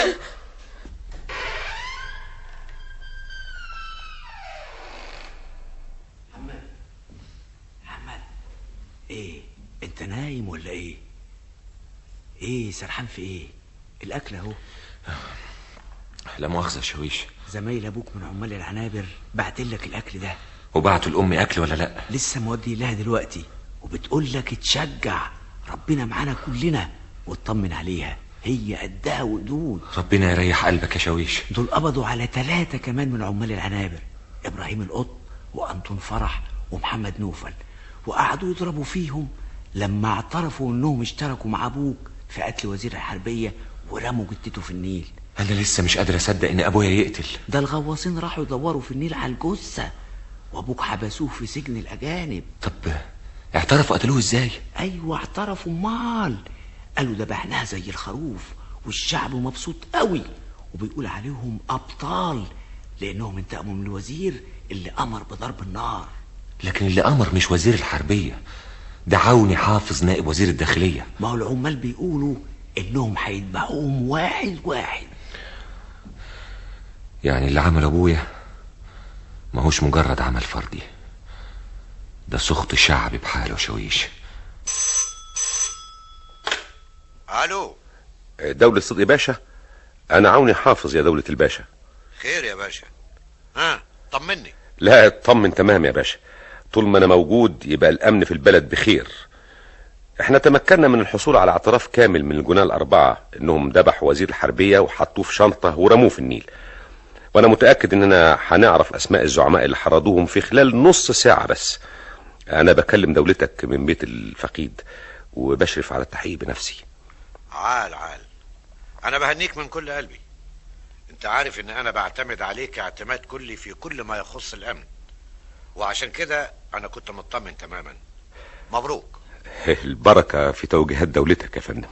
ايه انت نايم ولا ايه ايه سرحان في ايه الاكل اهو لا مؤاخذة يا شويش زمايل ابوك من عمال العنابر بعتلك لك الاكل ده وبعتوا لأمي أكل ولا لأ لسه مودي لها دلوقتي وبتقول لك اتشجع ربنا معانا كلنا واطمن عليها هي قدها وقدود ربنا يريح قلبك يا شويش دول قبضوا على ثلاثة كمان من عمال العنابر إبراهيم القط وأنطون فرح ومحمد نوفل وقعدوا يضربوا فيهم لما اعترفوا إنهم اشتركوا مع أبوك في قتل وزير الحربية ورموا جتته في النيل أنا لسه مش قادر أصدق إن أبويا يقتل ده الغواصين راحوا يدوروا في النيل على الجثة وأبوك حبسوه في سجن الأجانب طب اعترفوا قتلوه إزاي أيوة اعترفوا مال قالوا ذبحناها زي الخروف والشعب مبسوط قوي وبيقول عليهم أبطال لأنهم انتقموا من الوزير اللي أمر بضرب النار لكن اللي أمر مش وزير الحربية ده عوني حافظ نائب وزير الداخلية ما هو العمال بيقولوا إنهم هيتبعوهم واحد واحد يعني اللي عمل أبويا ماهوش مجرد عمل فردي ده سخط شعبي بحاله يا شويش الو دولة صدقي باشا أنا عوني حافظ يا دولة الباشا خير يا باشا ها طمني لا اطمن تمام يا باشا طول ما أنا موجود يبقى الأمن في البلد بخير احنا تمكنا من الحصول على اعتراف كامل من الجناه الأربعة إنهم ذبحوا وزير الحربية وحطوه في شنطة ورموه في النيل وأنا متأكد إننا هنعرف أسماء الزعماء اللي حرضوهم في خلال نص ساعة بس أنا بكلم دولتك من بيت الفقيد وبشرف على التحقيق بنفسي عال عال انا بهنيك من كل قلبي انت عارف ان انا بعتمد عليك اعتماد كلي في كل ما يخص الامن وعشان كده انا كنت مطمن تماما مبروك البركة في توجيهات دولتك يا فندم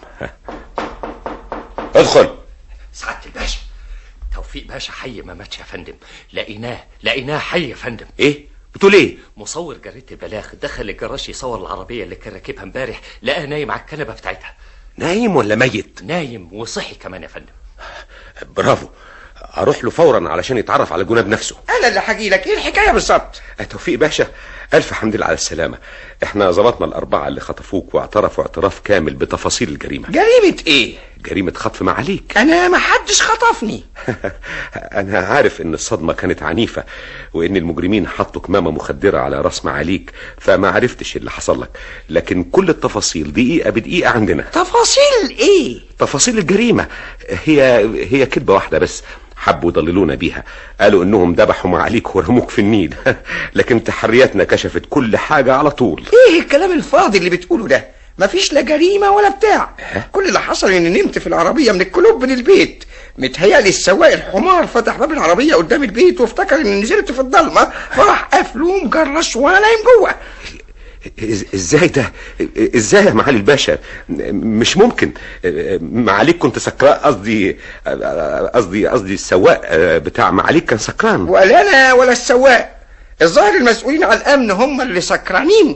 ادخل سعادة الباشا توفيق باشا حي ما ماتش يا فندم لقيناه لقيناه حي يا فندم ايه بتقول ايه مصور جريدة البلاغ دخل الجراج يصور العربية اللي كان راكبها امبارح لقاه نايم على الكنبة بتاعتها نايم ولا ميت نايم وصحي كمان يا فندم برافو اروح له فورا علشان يتعرف على الجناب نفسه انا اللي هحكي لك ايه الحكايه بالظبط توفيق باشا الف حمد لله على السلامه احنا ظبطنا الاربعه اللي خطفوك واعترفوا اعتراف كامل بتفاصيل الجريمه جريمه ايه جريمه خطف معاليك انا ما حدش خطفني انا عارف ان الصدمه كانت عنيفه وان المجرمين حطوا كمامه مخدره على راس معاليك فما عرفتش اللي حصل لك لكن كل التفاصيل دقيقه بدقيقه عندنا تفاصيل ايه تفاصيل الجريمه هي هي كذبه واحده بس حبوا يضللونا بيها قالوا انهم ذبحوا معاليك ورموك في النيل لكن تحرياتنا كشفت كل حاجه على طول ايه الكلام الفاضي اللي بتقوله ده مفيش لا جريمه ولا بتاع كل اللي حصل اني نمت في العربيه من الكلوب من البيت متهيألي السواق الحمار فتح باب العربيه قدام البيت وافتكر اني نزلت في الضلمه فراح قافله ومجرش وانا نايم جوه إز- ازاي ده ازاي يا معالي الباشا مش ممكن معاليك كنت سكران قصدي قصدي قصدي السواق بتاع معاليك كان سكران ولا انا ولا السواق الظاهر المسؤولين على الامن هم اللي سكرانين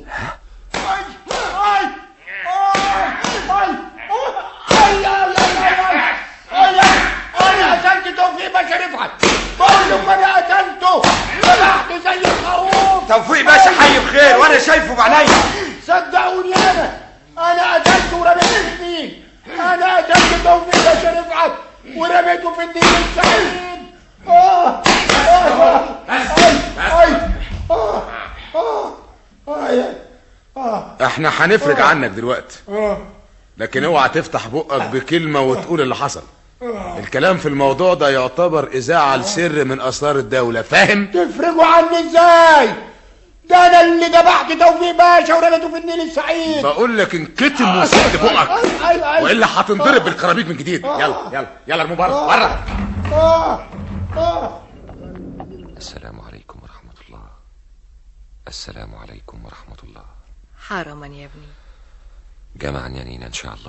انا قتلت توفيق باشا رفعت بقول لكم انا قتلته فتحت زي الخروف توفيق باشا حي بخير وانا شايفه بعينيا صدقوني انا انا قتلته ورميته في النيل انا قتلت توفيق باشا رفعت ورميته في النيل السعيد آه آه آه آه آه آه آه احنا هنفرج عنك دلوقتي لكن اوعى تفتح بقك بكلمة وتقول اللي حصل الكلام في الموضوع ده يعتبر إذاعة لسر من أسرار الدولة فاهم؟ تفرجوا عني ازاي ده انا اللي ذبحت توفيق باشا ورميته في النيل السعيد بقول لك انكتم وسد بقك أيوة، أيوة. والا هتنضرب بالكرابيك من جديد يلا يلا يلا ارموا بره بره آه آه السلام عليكم ورحمة الله السلام عليكم ورحمة الله حرما يا ابني جمعا ينين إن شاء الله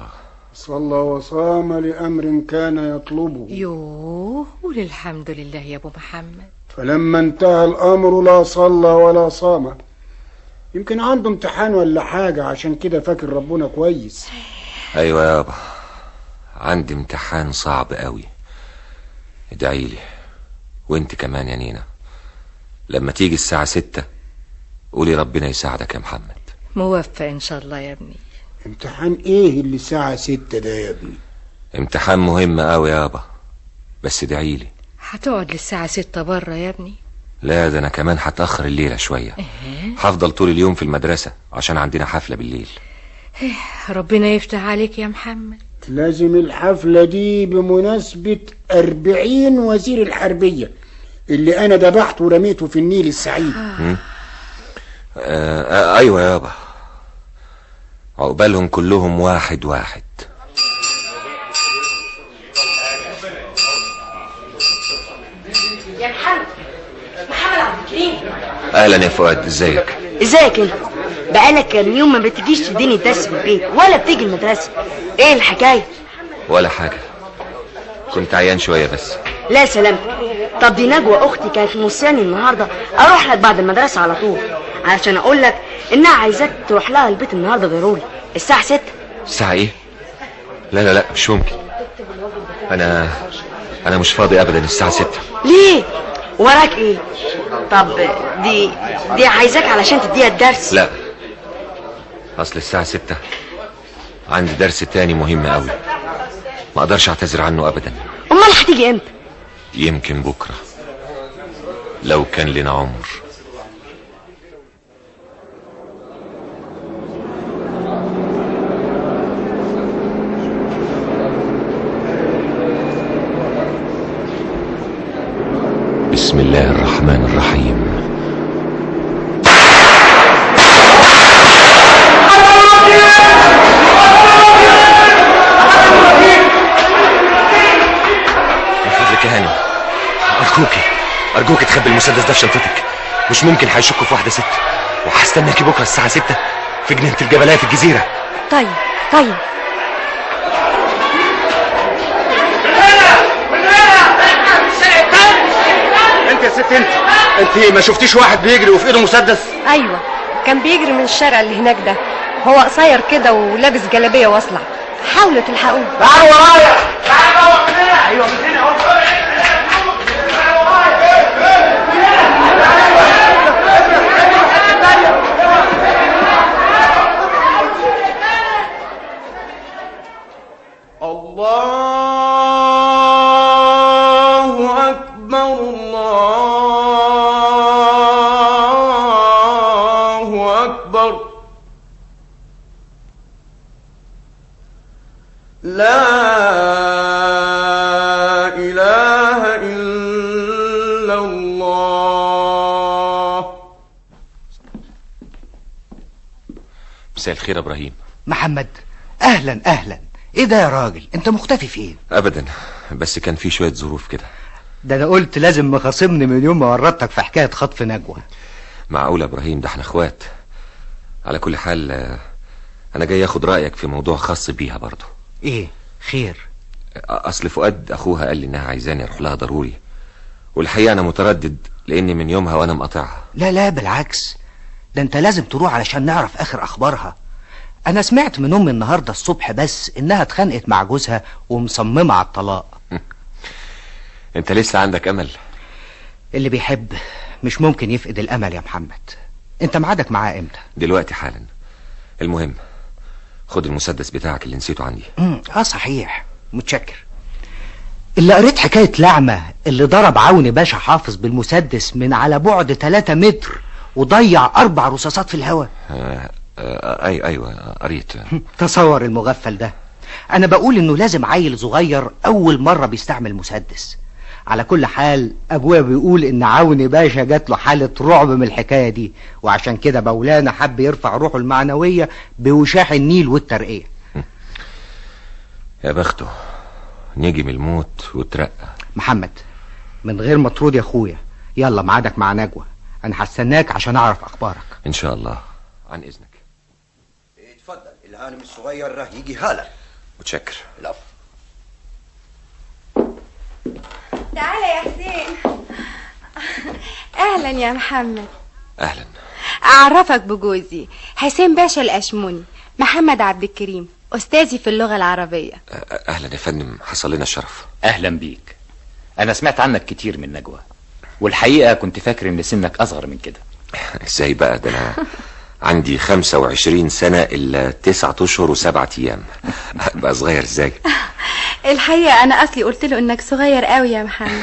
صلى وصام لأمر كان يطلبه يوه قول الحمد لله يا ابو محمد فلما انتهى الأمر لا صلى ولا صام يمكن عنده امتحان ولا حاجة عشان كده فاكر ربنا كويس ايوه يابا عندي امتحان صعب قوي ادعي لي وانت كمان يا نينا لما تيجي الساعة ستة قولي ربنا يساعدك يا محمد موفق ان شاء الله يا ابني امتحان ايه اللي الساعة ستة ده يا ابني امتحان مهم قوي يابا بس ادعي لي هتقعد للساعة ستة بره يا ابني لا ده انا كمان هتأخر الليلة شوية هفضل طول اليوم في المدرسة عشان عندنا حفلة بالليل إيه، ربنا يفتح عليك يا محمد لازم الحفلة دي بمناسبة أربعين وزير الحربية اللي أنا ذبحته ورميته في النيل السعيد مم. آه آه ايوه يابا عقبالهم كلهم واحد واحد يا محمد محمد عبد الكريم اهلا يا فؤاد ازيك ازيك انت بقالك كام يوم ما بتجيش تديني الدرس في البيت ولا بتيجي المدرسه ايه الحكايه ولا حاجة كنت عيان شوية بس لا سلامتك طب دي نجوى اختي كانت موصياني النهارده اروح لك بعد المدرسه على طول علشان اقول لك انها عايزاك تروح لها البيت النهارده ضروري الساعه 6 الساعة ايه لا لا لا مش ممكن انا انا مش فاضي ابدا الساعة ستة ليه وراك ايه طب دي دي عايزاك علشان تديها الدرس لا اصل الساعة ستة عندي درس تاني مهم قوي ما اقدرش اعتذر عنه ابدا امال هتيجي امتى يمكن بكرة لو كان لنا عمر بسم الله الرحمن الرحيم من فضلك يا هانم أرجوكي أرجوكي تخبي المسدس ده في شنطتك مش ممكن هيشكوا في واحدة ست وهستناكي بكرة الساعة ستة في جنينة الجبلاية في الجزيرة طيب طيب انت يا ست انت انت ما شفتيش واحد بيجري وفي ايده مسدس ايوه كان بيجري من الشارع اللي هناك ده هو قصير كده ولابس جلابيه واصلع حاولوا تلحقوه تعالوا ورايا ايوه من هنا اهو الله أكبر الله أكبر لا إله إلا الله مساء الخير يا إبراهيم محمد اهلا اهلا ايه ده يا راجل انت مختفي فين أبدا بس كان في شوية ظروف كده ده انا قلت لازم مخاصمني من يوم ما ورطتك في حكايه خطف نجوى معقول يا إبراهيم ده احنا اخوات على كل حال آه، أنا جاي أخد رأيك في موضوع خاص بيها برضه ايه خير أصل فؤاد أخوها قال لي إنها عايزاني أروح لها ضروري والحقيقة أنا متردد لأني من يومها وأنا مقاطعها لا لا بالعكس ده انت لازم تروح علشان نعرف اخر اخبارها انا سمعت من امي النهارده الصبح بس انها اتخانقت مع جوزها ومصممه على الطلاق أنت لسه عندك أمل اللي بيحب مش ممكن يفقد الامل يا محمد انت ميعادك معاه امتى دلوقتي حالا المهم خد المسدس بتاعك اللي نسيته عندي امم اه صحيح متشكر اللي قريت حكايه لعمه اللي ضرب عوني باشا حافظ بالمسدس من على بعد 3 متر وضيع اربع رصاصات في الهواء آه آه أي أيوة قريت تصور المغفل ده انا بقول انه لازم عيل صغير اول مرة بيستعمل مسدس على كل حال ابويا بيقول ان عوني باشا جات له حالة رعب من الحكاية دي وعشان كده مولانا حب يرفع روحه المعنوية بوشاح النيل والترقية يا بخته نجم الموت وترقى محمد من غير ما ترود يا اخويا يلا ميعادك مع نجوى انا هستناك عشان اعرف اخبارك إن شاء الله عن إذنك اتفضل العالم الصغير راه يجي هلا متشكر تعالى يا حسين اهلا يا محمد اهلا اعرفك بجوزي حسين باشا الاشموني محمد عبد الكريم استاذي في اللغه العربيه اهلا يا فندم حصل لنا الشرف اهلا بيك انا سمعت عنك كتير من نجوى والحقيقه كنت فاكر ان سنك اصغر من كده ازاي بقى ده انا عندي 25 سنة إلا تسعة أشهر وسبعة أيام بقى صغير ازاي الحقيقه انا اصلي قلت له انك صغير قوي يا محمد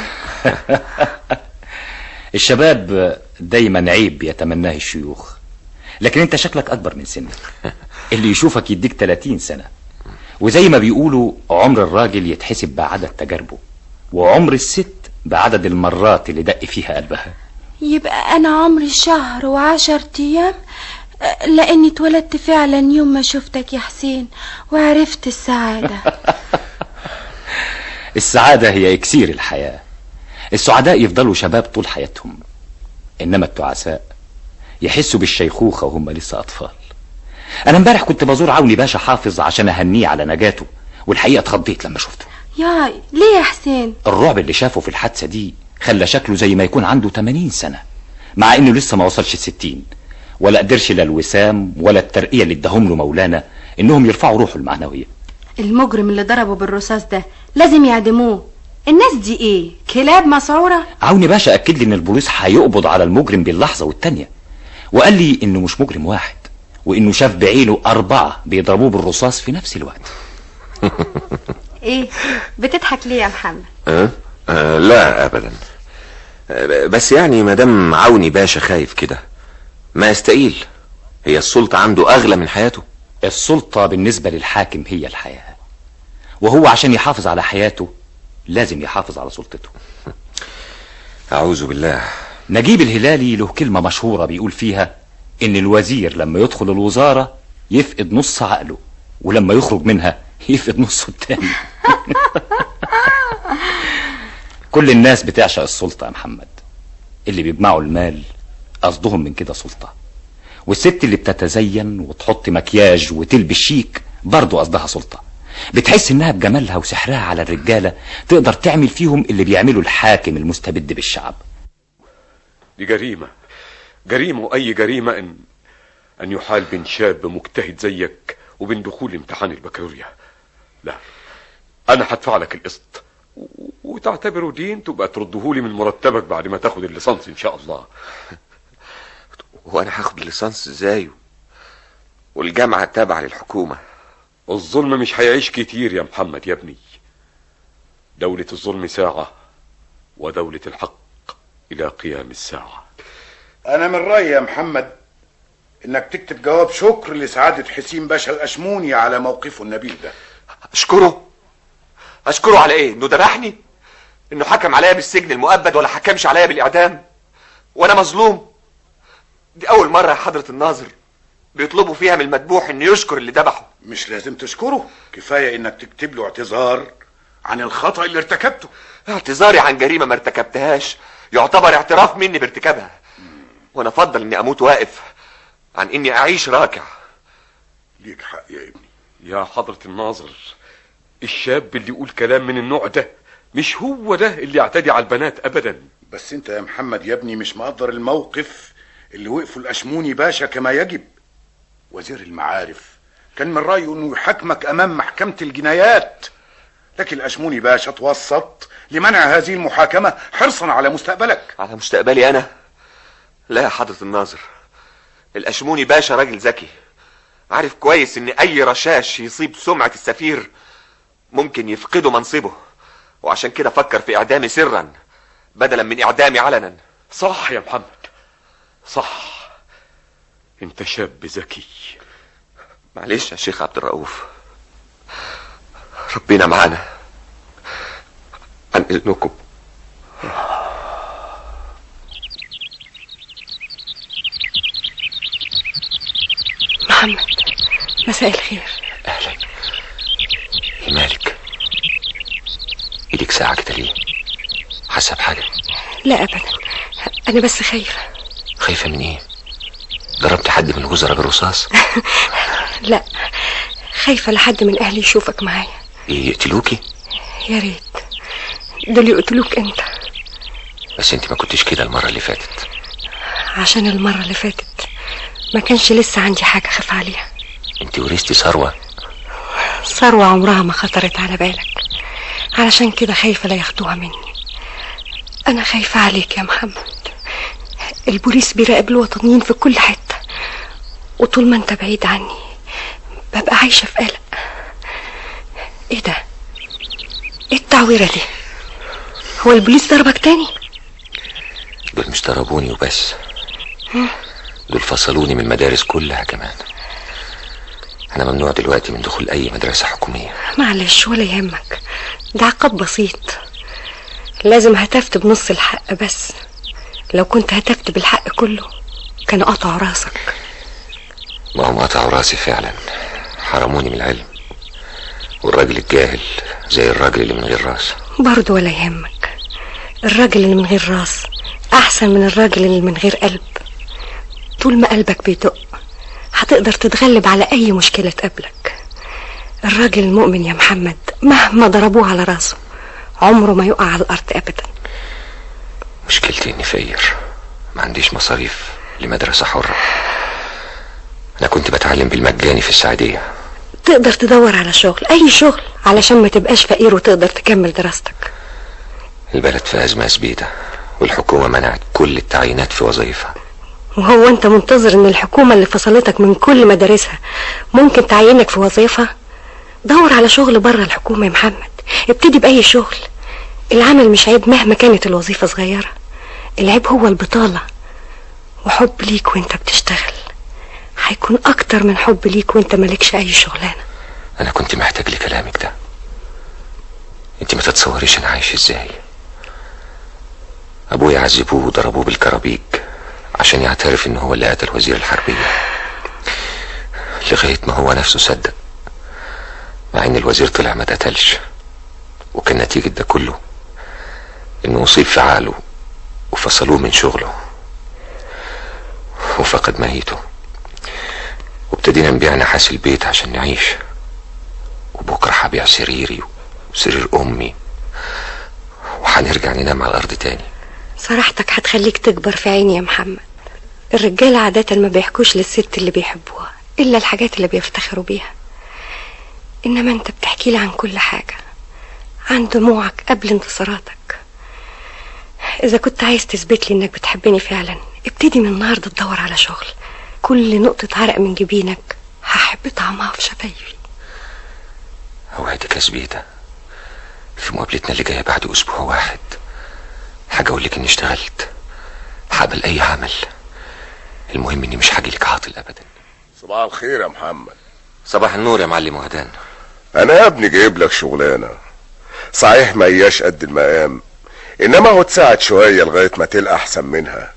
الشباب دايما عيب يتمناه الشيوخ لكن انت شكلك اكبر من سنك اللي يشوفك يديك 30 سنة وزي ما بيقولوا عمر الراجل يتحسب بعدد تجاربه وعمر الست بعدد المرات اللي دق فيها قلبها يبقى انا عمري شهر وعشر ايام أه، لاني اتولدت فعلا يوم ما شفتك يا حسين وعرفت السعاده السعادة هي اكسير الحياة السعداء يفضلوا شباب طول حياتهم انما التعساء يحسوا بالشيخوخة وهم لسه اطفال انا امبارح كنت بزور عوني باشا حافظ عشان اهنيه على نجاته والحقيقة اتخضيت لما شفته يا ليه يا حسين الرعب اللي شافه في الحادثة دي خلى شكله زي ما يكون عنده 80 سنة مع انه لسه ما وصلش الستين ولا قدرش لا الوسام ولا الترقية اللي اداهم له مولانا انهم يرفعوا روحه المعنوية المجرم اللي ضربه بالرصاص ده لازم يعدموه الناس دي ايه كلاب مسعوره عوني باشا اكد لي ان البوليس هيقبض على المجرم باللحظة والتانية وقال لي انه مش مجرم واحد وانه شاف بعينه اربعة بيضربوه بالرصاص في نفس الوقت ايه بتضحك ليه يا محمد أه؟ أه لا أبدا أه بس يعني مدام عوني باشا خايف كده ما يستقيل هي السلطة عنده أغلى من حياته السلطة بالنسبة للحاكم هي الحياة وهو عشان يحافظ على حياته لازم يحافظ على سلطته أعوذ بالله نجيب الهلالي له كلمة مشهورة بيقول فيها إن الوزير لما يدخل الوزارة يفقد نص عقله ولما يخرج منها يفقد نصه التاني كل الناس بتعشق السلطة يا محمد اللي بيجمعوا المال قصدهم من كده سلطة والست اللي بتتزين وتحط مكياج وتلبس شيك برضه قصدها سلطة بتحس انها بجمالها وسحرها على الرجالة تقدر تعمل فيهم اللي بيعمله الحاكم المستبد بالشعب دي جريمة جريمة وأي جريمة أن أن يحال بين شاب مجتهد زيك وبين دخول امتحان البكالوريا لا أنا هدفع لك القسط و- وتعتبره دين تبقى تردهولي من مرتبك بعد ما تاخد الليسانس إن شاء الله وأنا هاخد الليسانس إزاي والجامعة تابعة للحكومة الظلم مش هيعيش كتير يا محمد يا ابني دولة الظلم ساعة ودولة الحق إلى قيام الساعة انا من رايي يا محمد انك تكتب جواب شكر لسعادة حسين باشا الاشموني على موقفه النبيل ده أشكره أشكره على إيه؟ إنه ذبحني؟ إنه حكم عليا بالسجن المؤبد ولا حكمش عليا بالإعدام؟ وأنا مظلوم؟ دي أول مرة يا حضرة الناظر بيطلبوا فيها من المذبوح إنه يشكر اللي ذبحه مش لازم تشكره كفاية انك تكتب له اعتذار عن الخطأ اللي ارتكبته اعتذاري عن جريمة ما ارتكبتهاش يعتبر اعتراف مني بارتكابها وأنا أفضل إني أموت واقف عن إني أعيش راكع ليك حق يا ابني يا حضرة الناظر الشاب اللي يقول كلام من النوع ده مش هو ده اللي يعتدي على البنات أبدا بس انت يا محمد يا ابني مش مقدر الموقف اللي وقفوا الاشموني باشا كما يجب وزير المعارف كان من رأيه انه يحاكمك امام محكمة الجنايات لكن الاشموني باشا توسط لمنع هذه المحاكمة حرصا على مستقبلك على مستقبلي أنا لا يا حضرة الناظر الأشموني باشا راجل ذكي عارف كويس إن أي رشاش يصيب سمعة السفير ممكن يفقده منصبه وعشان كده فكر في إعدامي سرا بدلا من إعدامي علنا صح يا محمد صح انت شاب ذكي معلش يا شيخ عبد الرؤوف ربنا معانا عن إذنكم محمد مساء الخير أهلا إيه مالك إيدك ساعة كده ليه حاسة بحاجة لا ابدا انا بس خايفه خايفة من إيه ضربت حد من الوزراء بالرصاص لا خايفة لحد من أهلي يشوفك معايا ايه يقتلوكي يا ريت دول يقتلوك أنت بس انت ما كنتش كده المرة اللي فاتت عشان المرة اللي فاتت ما كانش لسه عندي حاجة أخاف عليها انت ورثتي ثروة ثروة عمرها ما خطرت على بالك علشان كده خايفة لا ياخدوها مني أنا خايفة عليك يا محمد البوليس بيراقب الوطنيين في كل حتة وطول ما أنت بعيد عني ببقى عايشة في قلق إيه ده؟ إيه التعويرة دي؟ هو البوليس ضربك تاني؟ دول مش ضربوني وبس هم؟ دول فصلوني من المدارس كلها كمان انا ممنوع دلوقتي من دخول اي مدرسة حكومية معلش ولا يهمك ده عقاب بسيط لازم هتفت بنص الحق بس لو كنت هتفت بالحق كله كانوا قطعوا راسك ما هم قطعوا راسي فعلا حرموني من العلم والراجل الجاهل زي الراجل اللي من غير راس برضه ولا يهمك الراجل اللي من غير راس أحسن من الراجل اللي من غير قلب طول ما قلبك بيدق هتقدر تتغلب على أي مشكلة تقابلك الراجل المؤمن يا محمد مهما ضربوه على راسه عمره ما يقع على الأرض أبدا مشكلتي اني فقير ما عنديش مصاريف لمدرسة حرة انا كنت بتعلم بالمجاني في السعودية تقدر تدور على شغل أي شغل علشان ما تبقاش فقير وتقدر تكمل دراستك البلد في أزمة سبيدة والحكومة منعت كل التعيينات في وظائفها وهو أنت منتظر إن الحكومة اللي فصلتك من كل مدارسها ممكن تعينك في وظيفة دور على شغل بره الحكومة يا محمد ابتدي بأي شغل العمل مش عيب مهما كانت الوظيفة صغيرة العيب هو البطالة وحب ليك وانت بتشتغل هيكون أكتر من حب ليك وانت مالكش أي شغلانة انا كنت محتاج لكلامك ده انت ما تتصوريش انا عايش ازاي ابويا عذبوه وضربوه بالكرابيج عشان يعترف ان هو اللي قتل وزير الحربية لغاية ما هو نفسه صدق مع ان الوزير طلع ما اتقتلش وكان نتيجة ده كله انه اصيب في عقله وفصلوه من شغله وفقد ماهيته وابتدينا نبيع نحاس البيت عشان نعيش وبكرة هبيع سريري وسرير امي وهنرجع ننام على الارض تاني صراحتك هتخليك تكبر في عيني يا محمد الرجالة عادة ما بيحكوش للست اللي بيحبوها إلا الحاجات اللي بيفتخروا بيها إنما أنت بتحكي لي عن كل حاجة عن دموعك قبل انتصاراتك إذا كنت عايز تثبت لي إنك بتحبني فعلا ابتدي من النهاردة تدور على شغل كل نقطة عرق من جبينك هحب طعمها في شفايفي اوعدك يا زبيدة في مقابلتنا اللي جاية بعد اسبوع واحد حاجة اقول لك اني اشتغلت هقبل اي عمل المهم اني مش هاجي لك عاطل ابدا صباح الخير يا محمد صباح النور يا معلم وهدان انا يا ابني جايب لك شغلانه صحيح ما هياش قد المقام انما هو تساعد شويه لغايه ما تلقى احسن منها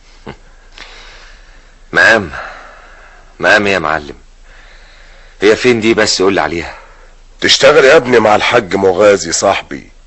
مقام مقام إيه يا معلم هي فين دي بس قول لي عليها تشتغل يا ابني مع الحاج مغازي صاحبي